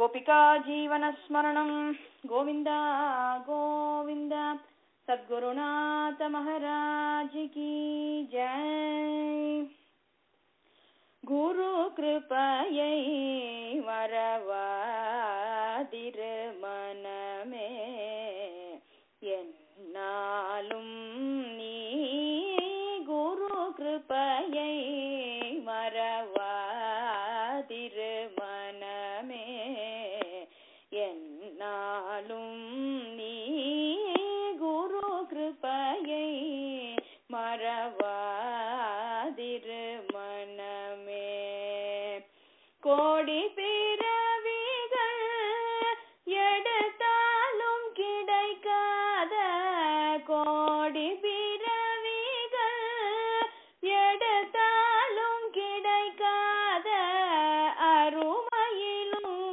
गोपिका जीवनस्मरणं गोविन्द गोविन्द सद्गुरुनाथ महाराज की जय குரு கிருபையை மறவாதிரு மனமே என்னாலும் நீ குரு கிருபையை மறவாதிரு மனமே என்னாலும் நீ குரு கிருபையை மறவாதிரு மனமே கோடி பிறவிகள் எடுத்தாலும் கிடைக்காத கோடி பிறவிகள் எடுத்தாலும் கிடைக்காத அருமையிலும்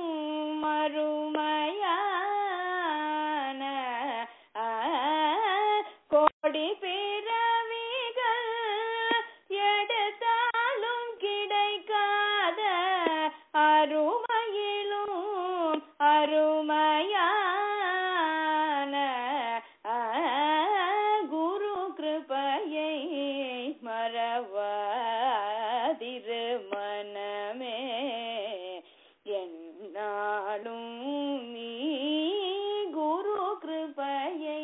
மறுமையான ஆ, கோடி பிறவிகள் எடுத்தாலும் கிடைக்காத அருமையிலும் அருமையான ஆ, குரு கிருபையை மறவாதிரு மனமே என்னாலும் நீ குரு கிருபையை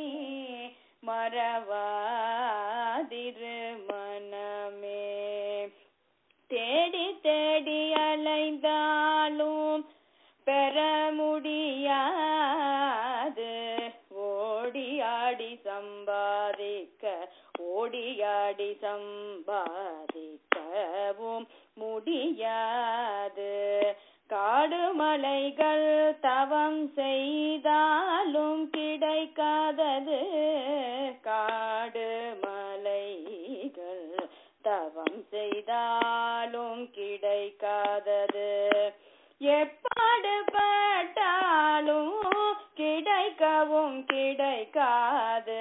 மறவாதிரு மனமே தேடி தேடி அலைந்தாலும் பெற முடியாது ஓடி ஆடி சம்பாதிக்க ஓடியாடி சம்பாதிக்கவும் முடியாது காடு மலைகள் தவம் செய்தாலும் கிடைக்காதது காடு மலைகள் தவம் செய்தாலும் கிடைக்காதது எப்பாடுபட்டாலும் கிடைக்கவும் கிடைக்காது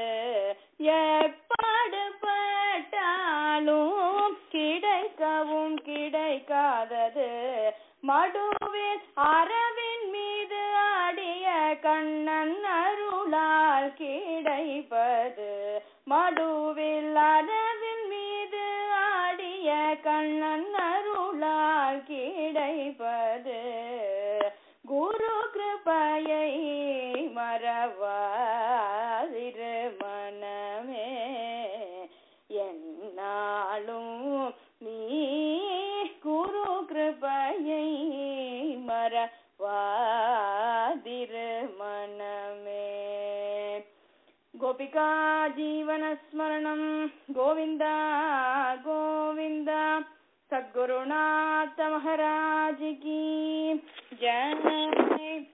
எப்பாடுபட்டாலும் கிடைக்கவும் கிடைக்காதது மடுவில் அரவின் மீது ஆடிய கண்ணன் அருளால் கிடைப்பது மடுவில் அரவின் மீது ஆடிய கண்ணன் அருளால் கிடைப்பது குரு கிருபையை மறவாதிரு மனமே என்னாலும் நீ குரு கிருபையை மறவாதிரு மனமே गोपिका जीवनस्मरणं गोविन्द गोविन्द सद्गुरुनाथ महाराज की जय